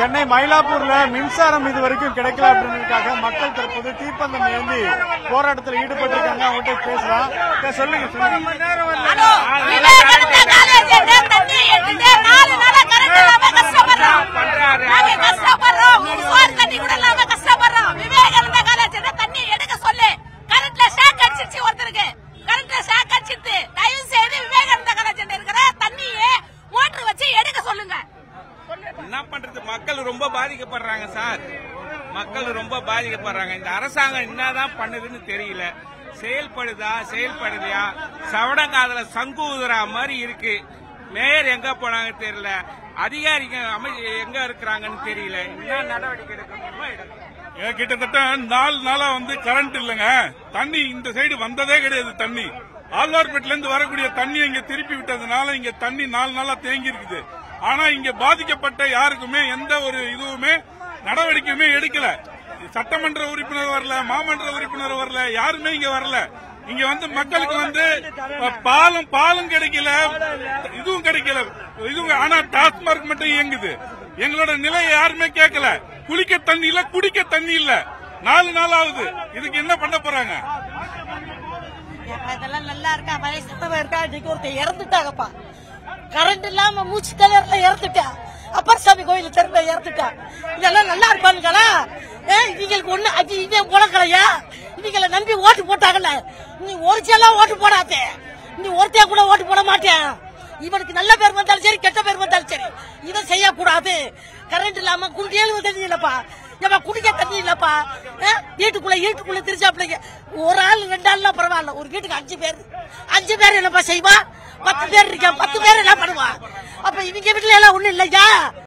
சென்னை மயிலாப்பூர்ல மின்சாரம் இது வரைக்கும் கிடைக்கல அப்படின்றதுக்காக மக்கள் தற்போது தீப்பந்தம் ஏந்தி போராட்டத்தில் ஈடுபட்டிருக்காங்க அவங்ககிட்ட பேசலாம் அக்கா, சொல்லுங்க சொல்லுங்க ஹலோ விவேகானந்தா காலேஜ்ல தண்ணி எடுத்துட்டு நாலு நாளா கரண்ட் இல்லாம கஷ்டப்படுறோம் நாங்க கஷ்டப்படுறோம் மூணு சோறு தண்ணி கூட இல்லாம கஷ்டப்படுறோம் விவேகானந்தா காலேஜ்ல தண்ணி எடுக்க சொல்லு கரண்ட்ல ஷாக் அடிச்சிச்சு ஒருத்தருக்கு கரண்ட்ல ஷாக் அடிச்சிட்டு தயவு செய்து விவேகானந்தா காலேஜ்ல இருக்கிற தண்ணியை மோட்டர் வச்சு எடுக்க சொல்லுங்க என்ன பண்றது மக்கள் ரொம்ப பாதிக்கப்படுறாங்க சார் மக்கள் ரொம்ப பாதிக்கப்படுறாங்க இந்த அரசாங்கம் என்னதான் பண்ணுதுன்னு தெரியல செயல்படுதா செயல்படுதையா சவடங்காதுல சங்கு ஊதுறா மாதிரி இருக்கு மேயர் எங்க போனாங்க தெரியல அதிகாரிங்க அமை எங்க இருக்கிறாங்கன்னு தெரியல என்ன நடவடிக்கை எடுக்கணுமோ எடுக்கணும் ஏன் கிட்டத்தட்ட நாலு நாளா வந்து கரண்ட் இல்லைங்க தண்ணி இந்த சைடு வந்ததே கிடையாது தண்ணி ஆழ்வார்பேட்டில இருந்து வரக்கூடிய தண்ணி இங்க திருப்பி விட்டதுனால இங்க தண்ணி நாலு நாளா தேங்கி இருக்குது ஆனா இங்க பாதிக்கப்பட்ட யாருக்குமே எந்த ஒரு இதுவுமே நடவடிக்கையுமே எடுக்கல சட்டமன்ற உறுப்பினர் வரல மாமன்ற உறுப்பினர் வரல யாருமே இங்க வரல இங்க வந்து மக்களுக்கு வந்து பாலும் பாலும் கிடைக்கல இதுவும் கிடைக்கல இதுவும் ஆனா டாஸ்மார்க் மட்டும் இயங்குது எங்களோட நிலையை யாருமே கேட்கல குளிக்க தண்ணி இல்ல குடிக்க தண்ணி இல்ல நாலு நாள் ஆகுது இதுக்கு என்ன பண்ண போறாங்க அதெல்லாம் நல்லா இருக்கா வயசானவ இருக்கா இன்னைக்கு ஒருத்தர் இறந்துட்டாங்கப்பா கரண்ட் இல்லாம மூச்சு கலர்ல இறந்துட்டா அப்பர் சாமி கோயில் தெருல இறந்துட்டா இதெல்லாம் நல்லா இருப்பானுங்களா ஏ, இவங்களுக்கு ஒண்ணு அது இவன் போலக்கலையா இவங்களை நம்பி ஓட்டு போட்டாங்கல்ல நீ ஒரிஜினலா ஓட்டு போடாதே நீ ஒருத்தையா கூட ஓட்டு போட மாட்டேன் இவனுக்கு நல்ல பேர் வந்தாலும் சரி கெட்ட பேர் வந்தாலும் சரி இதை செய்யக்கூடாது கரண்ட் இல்லாம குடியேழுவ தண்ணி இல்லப்பா ஏப்பா குடிக்க தண்ணி இல்லப்பா ஆ? வீட்டுக்குள்ள வீட்டுக்குள்ள திருச்சாப்பிள்ளைங்க ஒரு ஆள் ரெண்டு ஆள்லாம் பரவாயில்ல ஒரு வீட்டுக்கு அஞ்சு பேர் அஞ்சு பேர் என்னப்பா செய்வா பத்து பேர் இருக்கா பத்து பேர் என்ன பண்ணுவா அப்ப இவங்க வீட்டுல எல்லாம் ஒண்ணும் இல்லையா